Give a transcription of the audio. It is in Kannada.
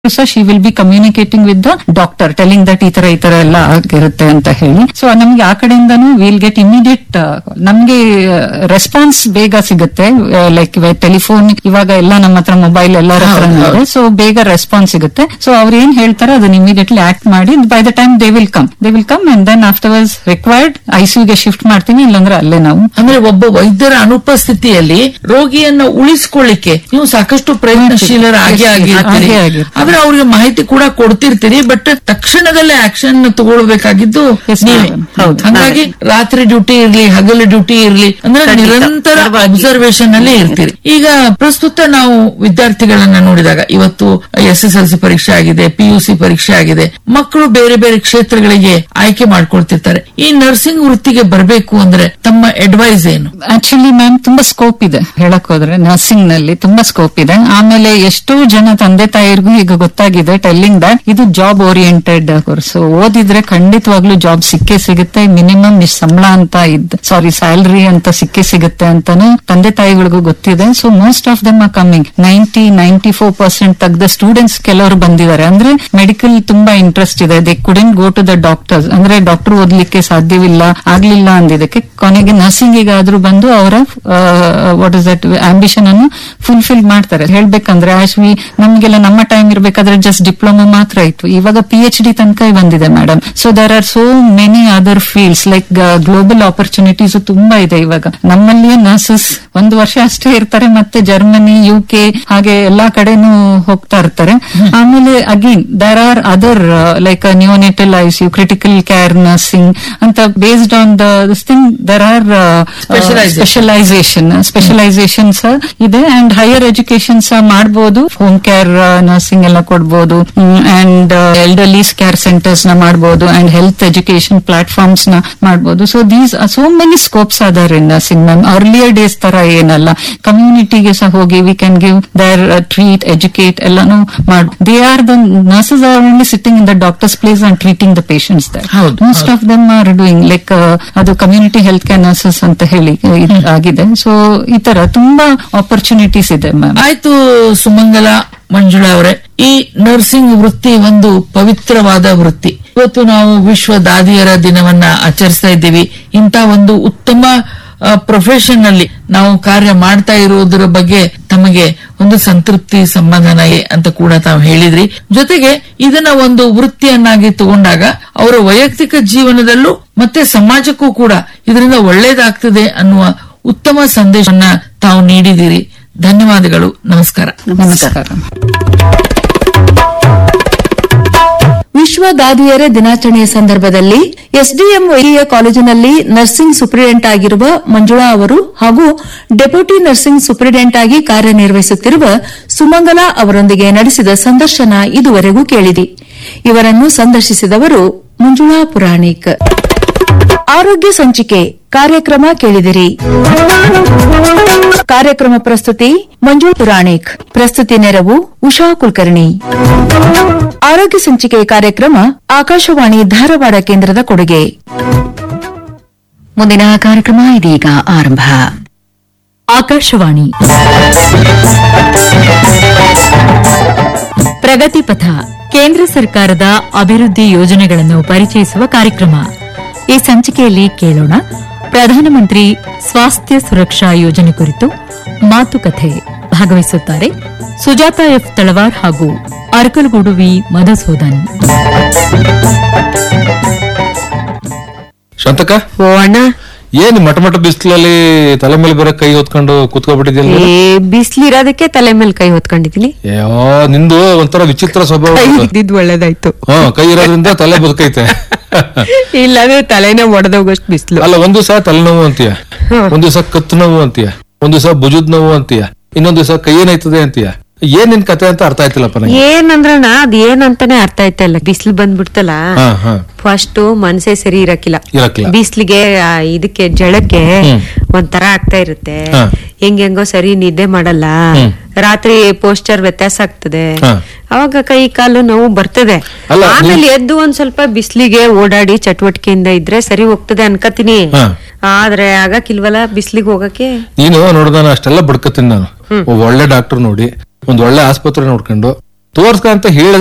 So she will be communicating with the doctor telling that ಈ ತರ ಈ ತರ ಎಲ್ಲ ಆಗಿರುತ್ತೆ ಅಂತ ಹೇಳಿ ಸೊ ನಮ್ಗೆ ಆ ಕಡೆಯಿಂದನೂ ವಿಲ್ ಗೆಟ್ ಇಮಿಡಿಯೇಟ್ ನಮ್ಗೆ ರೆಸ್ಪಾನ್ಸ್ ಬೇಗ ಸಿಗುತ್ತೆ ಲೈಕ್ ಟೆಲಿಫೋನ್ ಇವಾಗ ಎಲ್ಲ ನಮ್ಮ ಹತ್ರ ಮೊಬೈಲ್ ಎಲ್ಲರ ಹತ್ರ ಇದೆ ಸೊ ಬೇಗ ರೆಸ್ಪಾನ್ಸ್ ಸಿಗುತ್ತೆ ಸೊ ಅವ್ರು ಏನ್ ಹೇಳ್ತಾರೆ ಅದನ್ನ ಇಮಿಡಿಯೇಟ್ಲಿ ಆಕ್ಟ್ ಮಾಡಿ by the time they will come they will come and then afterwards required ಐಸಿಯುಗೆ ಶಿಫ್ಟ್ ಮಾಡ್ತೀನಿ ಇಲ್ಲಾಂದ್ರೆ ಅಲ್ಲೇ ನಾವು ಅಂದ್ರೆ ಒಬ್ಬ ವೈದ್ಯರ ಅನುಪಸ್ಥಿತಿಯಲ್ಲಿ ರೋಗಿಯನ್ನ ಉಳಿಸ್ಕೊಳ್ಳಿಕ್ಕೆ ನೀವು ಸಾಕಷ್ಟು ಪ್ರಯತ್ನಶೀಲರಾಗಿ ಆಗಿರ್ತೀರಿ ಹಾಗೆ ಆಗಿರ್ತೀರಿ. ಆದ್ರೆ ಅವ್ರಿಗೆ ಮಾಹಿತಿ ಕೂಡ ಕೊಡ್ತಿರ್ತೀರಿ ಬಟ್ ತಕ್ಷಣದಲ್ಲೇ ಆಕ್ಷನ್ ತಗೊಳ್ಬೇಕಾಗಿದ್ದು Yes, ನೀವೇ madam. ಹೌದು, ಹಂಗಾಗಿ ರಾತ್ರಿ ಡ್ಯೂಟಿ ಇರ್ಲಿ ಹಗಲು ಡ್ಯೂಟಿ ಇರ್ಲಿ ಅಂದ್ರೆ ನಿರಂತರ ಅಬ್ಸರ್ವೇಷನ್ ಅಲ್ಲೇ ಇರ್ತೀರಿ ಈಗ ಪ್ರಸ್ತುತ ನಾವು ವಿದ್ಯಾರ್ಥಿಗಳನ್ನ ನೋಡಿದಾಗ ಇವತ್ತು ಎಸ್ ಎಸ್ ಎಲ್ ಸಿ ಪರೀಕ್ಷೆ ಆಗಿದೆ ಪಿ ಯು ಸಿ ಪರೀಕ್ಷೆ ಆಗಿದೆ ಮಕ್ಕಳು ಬೇರೆ ಬೇರೆ ಕ್ಷೇತ್ರಗಳಿಗೆ ಆಯ್ಕೆ ಮಾಡ್ಕೊಳ್ತಿರ್ತಾರೆ ಈ ನರ್ಸಿಂಗ್ ವೃತ್ತಿಗೆ ಬರಬೇಕು ಅಂದ್ರೆ ತಮ್ಮ ಅಡ್ವೈಸ್ ಏನು ಆಕ್ಚುಲಿ ಮ್ಯಾಮ್ ತುಂಬಾ ಸ್ಕೋಪ್ ಇದೆ ಹೇಳಕ್ ಹೋದ್ರೆ ನರ್ಸಿಂಗ್ ನಲ್ಲಿ ತುಂಬಾ ಸ್ಕೋಪ್ ಇದೆ ಆಮೇಲೆ ಎಷ್ಟೋ ಜನ ತಂದೆ ತಾಯಿರ್ಗೂ ಈಗ ಗೊತ್ತಾಗಿದೆ ಟೆಲ್ಲಿಂಗ್ ದಟ್ ಇದು ಜಾಬ್ ಓರಿಯೆಂಟೆಡ್ ಕೋರ್ಸ್ ಓದಿದ್ರೆ ಖಂಡಿತವಾಗ್ಲೂ ಜಾಬ್ ಸಿಕ್ಕೇ ಸಿಗುತ್ತೆ ಮಿನಿಮಮ್ ಇಷ್ಟು ಸಂಬಳ ಅಂತ ಇದ್ ಸಾರಿ ಸ್ಯಾಲರಿ ಅಂತ ಸಿಕ್ಕೇ ಸಿಗುತ್ತೆ ಅಂತಾನು ತಂದೆ ತಾಯಿಗಳಿಗೂ ಗೊತ್ತಿದೆ so most of them are coming ninety ninety four percent ತೆಗ್ದ ಸ್ಟೂಡೆಂಟ್ಸ್ ಕೆಲವರು ಬಂದಿದ್ದಾರೆ ಅಂದ್ರೆ ಮೆಡಿಕಲ್ ತುಂಬಾ ಇಂಟ್ರೆಸ್ಟ್ ಇದೆ they couldn't go to the doctors ಅಂದ್ರೆ ಡಾಕ್ಟರ್ ಓದ್ಲಿಕ್ಕೆ ಸಾಧ್ಯವಿಲ್ಲ ಆಗ್ಲಿಲ್ಲ ಅಂದಿದ್ದಕ್ಕೆ ಕೊನೆಗೆ ನರ್ಸಿಂಗ್ ಆದ್ರೂ ಬಂದು ಅವರ ವಾಟ್ ಇಸ್ ದಟ್ ಆಂಬಿಷನ್ ಅನ್ನು ಫುಲ್ಫಿಲ್ ಮಾಡ್ತಾರೆ ಹೇಳ್ಬೇಕಂದ್ರೆ ಆಸ್ ವಿ ನಮ್ಗೆಲ್ಲ ನಮ್ಮ ಟೈಮ್ ಇರ್ಬೇಕಾದ್ರೆ ಜಸ್ಟ್ ಡಿಪ್ಲೊಮಾ ಮಾತ್ರ ಇತ್ತು ಇವಾಗ ಪಿ ಎಚ್ ಡಿ ತನಕ ಬಂದಿದೆ madam so there are so many other fields like global opportunities ತುಂಬಾ ಇದೆ ಇವಾಗ ನಮ್ಮಲ್ಲಿಯೇ ನರ್ಸಸ್ ಒಂದು ವರ್ಷ ಅಷ್ಟೇ ಇರ್ತಾರೆ ಮತ್ತೆ ಜರ್ಮನಿ ಯು ಕೆ ಹಾಗೆ ಎಲ್ಲಾ ಕಡೆನೂ ಹೋಗ್ತಾ ಇರ್ತಾರೆ ಆಮೇಲೆ again there are other like neonatal ICU critical care nursing ಅಂತ based on this thing there are Specialization. Specialisation specialisations ಇದೆ ಅಂಡ್ ಹೈಯರ್ ಎಜುಕೇಶನ್ ಸಹ ಮಾಡಬಹುದು ಹೋಮ್ ಕೇರ್ ನರ್ಸಿಂಗ್ ಎಲ್ಲ ಕೊಡಬಹುದು ಅಂಡ್ ಎಲ್ಡರ್ಲೀಸ್ ಕೇರ್ ಸೆಂಟರ್ಸ್ ನ ಮಾಡಬಹುದು ಅಂಡ್ ಹೆಲ್ತ್ ಎಜುಕೇಶನ್ ಪ್ಲಾಟ್ಫಾರ್ಮ್ಸ್ ನ ಮಾಡಬಹುದು so these so many scopes other in nursing ma'am earlier days ತರ ಏನಲ್ಲ ಕಮ್ಯುನಿಟಿಗೆ ಸಹ ಹೋಗಿ we can give their treat educate ಎಲ್ಲಾನು ಮಾಡ್ they are the nurses are only sitting in the doctors place and treating the patients there ಹೌದು, most of them are doing like ಅದು ಕಮ್ಯುನಿಟಿ ಹೆಲ್ತ್ ಕೇರ್ ನರ್ಸಸ್ ಅಂತ ಹೇಳಿ uh, ಇದ್ ಆಗಿದೆ ಸೊ ಈ ತರ ತುಂಬಾ ಆಪರ್ಚುನಿಟೀಸ್ ಇದೆ ಮ್ಯಾಮ್ ಆಯ್ತು ಸುಮಂಗಲ ಮಂಜುಳಾ ಅವರೇ ಈ ನರ್ಸಿಂಗ್ ವೃತ್ತಿ ಒಂದು ಪವಿತ್ರವಾದ ವೃತ್ತಿ ಇವತ್ತು ನಾವು ವಿಶ್ವ ದಾದಿಯರ ದಿನವನ್ನ ಆಚರಿಸ್ತಾ ಇದ್ದೀವಿ ಇಂಥ ಒಂದು ಉತ್ತಮ ಪ್ರೊಫೆಷನ್ ನಲ್ಲಿ ನಾವು ಕಾರ್ಯ ಮಾಡ್ತಾ ಇರುವುದರ ಬಗ್ಗೆ ತಮಗೆ ಒಂದು ಸಂತೃಪ್ತಿ ಸಮಾಧಾನ ಇದೆ ಅಂತ ಕೂಡ ತಾವು ಹೇಳಿದ್ರಿ ಜೊತೆಗೆ ಇದನ್ನ ಒಂದು ವೃತ್ತಿಯನ್ನಾಗಿ ತಗೊಂಡಾಗ ಅವರ ವೈಯಕ್ತಿಕ ಜೀವನದಲ್ಲೂ ಮತ್ತೆ ಸಮಾಜಕ್ಕೂ ಕೂಡ ಇದರಿಂದ ಒಳ್ಳೇದಾಗ್ತದೆ ಅನ್ನುವ ಉತ್ತಮ ಸಂದೇಶವನ್ನ ತಾವು ನೀಡಿದಿರಿ ಧನ್ಯವಾದಗಳು ನಮಸ್ಕಾರ ನಮಸ್ಕಾರ ವಿಶ್ವ ದಾದಿಯರ ದಿನಾಚರಣೆಯ ಸಂದರ್ಭದಲ್ಲಿ ಎಸ್ಡಿಎಂ ವೈದ್ಯಕೀಯ ಕಾಲೇಜಿನಲ್ಲಿ ನರ್ಸಿಂಗ್ ಸೂಪರಿಂಟೆಂಟ್ ಆಗಿರುವ ಮಂಜುಳಾ ಅವರು ಹಾಗೂ ಡೆಪ್ಯೂಟಿ ನರ್ಸಿಂಗ್ ಸೂಪರಿಂಟೆಂಟ್ ಆಗಿ ಕಾರ್ಯನಿರ್ವಹಿಸುತ್ತಿರುವ ಸುಮಂಗಲಾ ಅವರೊಂದಿಗೆ ನಡೆಸಿದ ಸಂದರ್ಶನ ಇದುವರೆಗೂ ಕೇಳಿದಿ ಇವರನ್ನು ಸಂದರ್ಶಿಸಿದವರು ಮಂಜುಳಾ ಪುರಾಣಿಕ್ ಆರೋಗ್ಯ ಸಂಚಿಕೆ ಕಾರ್ಯಕ್ರಮ ಕೇಳಿದಿರಿ ಕಾರ್ಯಕ್ರಮ ಪ್ರಸ್ತುತಿ ಮಂಜುಳಾ ಪುರಾಣಿಕ್ ಪ್ರಸ್ತುತಿ ನೆರವು ಉಷಾ ಕುಲಕರ್ಣಿ ಆರೋಗ್ಯ ಸಂಚಿಕೆ ಕಾರ್ಯಕ್ರಮ ಆಕಾಶವಾಣಿ ಧಾರವಾಡ ಕೇಂದ್ರದ ಕೊಡುಗೆ ಮುಂದಿನ ಕಾರ್ಯಕ್ರಮ ಇದೀಗ ಆರಂಭ ಆಕಾಶವಾಣಿ ಪ್ರಗತಿಪಥ ಕೇಂದ್ರ ಸರ್ಕಾರದ ಅಭಿವೃದ್ಧಿ ಯೋಜನೆಗಳನ್ನು ಪರಿಚಯಿಸುವ ಕಾರ್ಯಕ್ರಮ ಈ ಸಂಚಿಕೆಯಲ್ಲಿ ಕೇಳೋಣ ಪ್ರಧಾನಮಂತ್ರಿ ಸ್ವಾಸ್ಥ್ಯ ಸುರಕ್ಷಾ ಯೋಜನೆ ಕುರಿತು ಮಾತುಕತೆ ಭಾಗವಹಿಸುತ್ತಾರೆ ಸುಜಾತ ಎಫ್ ತಳವಾರ್ ಹಾಗೂ ಅರಕಲಗೂಡು ವಿ ಮಧುಸೂದನ್ ಶಾಂತಕ ಓ ಅಣ್ಣ ಏನ್ ಮಟ ಮಟ ಬಿಸಿಲಲ್ಲಿ ತಲೆ ಮೇಲೆ ಬರೋ ಕೈ ಹೊತ್ಕೊಂಡು ಕೂತ್ಕೊಬಿಟ್ಟಿದ್ಯಲ್ಲ ಏ ಬಿಸ್ಲಿರೋದಕ್ಕೆ ತಲೆ ಮೇಲೆ ಕೈ ಹೊತ್ಕೊಂಡಿದ್ದೀನಿ ಅಯ್ಯೋ ನಿಂದು ಒಂಥರ ವಿಚಿತ್ರ ಸ್ವಭಾವ ಕೈ ಅದು. ಇದ್ದಿದ್ ಒಳ್ಳೇದಾಯ್ತು ಹಾ ಕೈ ಇರೋದ್ರಿಂದ ತಲೆ ಬದುಕೈತೆ ಇಲ್ಲಾಂದ್ರೆ ತಲೆನೇ ಒಡೆದೋಗಷ್ಟು ಬಿಸ್ಲು ಅಲ್ಲ ಒಂದ್ ದಿವಸ ತಲೆನೋವು ಅಂತೀಯ ಒಂದ್ ದಿವಸ ಕತ್ತು ನೋವು ಅಂತೀಯ ಒಂದ್ ದಿವಸ ಭುಜದ ನೋವು ಅಂತೀಯ ಇನ್ನೊಂದ್ ದಿವಸ ಕೈ ಏನಾಯ್ತದೆ ಅಂತೀಯ ಏನ್ ನಿನ್ ಕತೆ ಅಂತ ಅರ್ಥ ಆಯ್ತಿಲ್ಲಪ್ಪ ನಂಗೆ ಏನಂದ್ರಣ್ಣ ಅದ್ ಏನಂತಾನೆ ಅರ್ಥ ಆಯ್ತಾ ಇಲ್ಲ ಬಿಸ್ಲು ಬಂದ್ಬಿಡ್ತಲ್ಲ ಹಾ ಹಾ ಫಸ್ಟ್ ಮನ್ಸೇ ಸರಿ ಇರಕ್ಕಿಲ್ಲ ಇರಕ್ಕಿಲ್ಲ. ಬಿಸ್ಲಿಗೆ ಆ, ಇದಕ್ಕೆ ಜಳಕ್ಕೆ ಒಂಥರ ಆಗ್ತಾ ಇರುತ್ತೆ ಹಾ. ಹೆಂಗ್ ಹೆಂಗೋ ಸರಿ ನಿದ್ದೆ ಮಾಡಲ್ಲ ರಾತ್ರಿ ಪೋಸ್ಟರ್ ವ್ಯತ್ಯಾಸ ಆಗ್ತದೆ ಹಾ. ಅವಾಗ ಕೈ ಕಾಲು ನೋವು ಬರ್ತದೆ ಅಲ್ಲ, ಆಮೇಲೆ ಎದ್ದು ಒಂದ್ ಸ್ವಲ್ಪ ಬಿಸ್ಲಿಗೆ ಓಡಾಡಿ ಚಟುವಟಿಕೆಯಿಂದ ಇದ್ರೆ ಸರಿ ಹೋಗ್ತದೆ ಅನ್ಕತೀನಿ ಹಾ. ಆದ್ರೆ ಆಗಕ್ಕಿಲ್ವಲ್ಲ ಬಿಸ್ಲಿಗೆ ಹೋಗಕ್ಕೆ ನೀನು ನೋಡ್ದ ಅಷ್ಟೆಲ್ಲ ಬಡ್ಕತೀನಿ ನಾನು ಒಬ್ಬ ಒಳ್ಳೆ ಡಾಕ್ಟರ್ ನೋಡಿ ಒಂದ್ ಒಳ್ಳೆ ಆಸ್ಪತ್ರೆ ನೋಡ್ಕೊಂಡು ತೋರ್ಸ್ಕ ಅಂತ ಹೇಳಿದ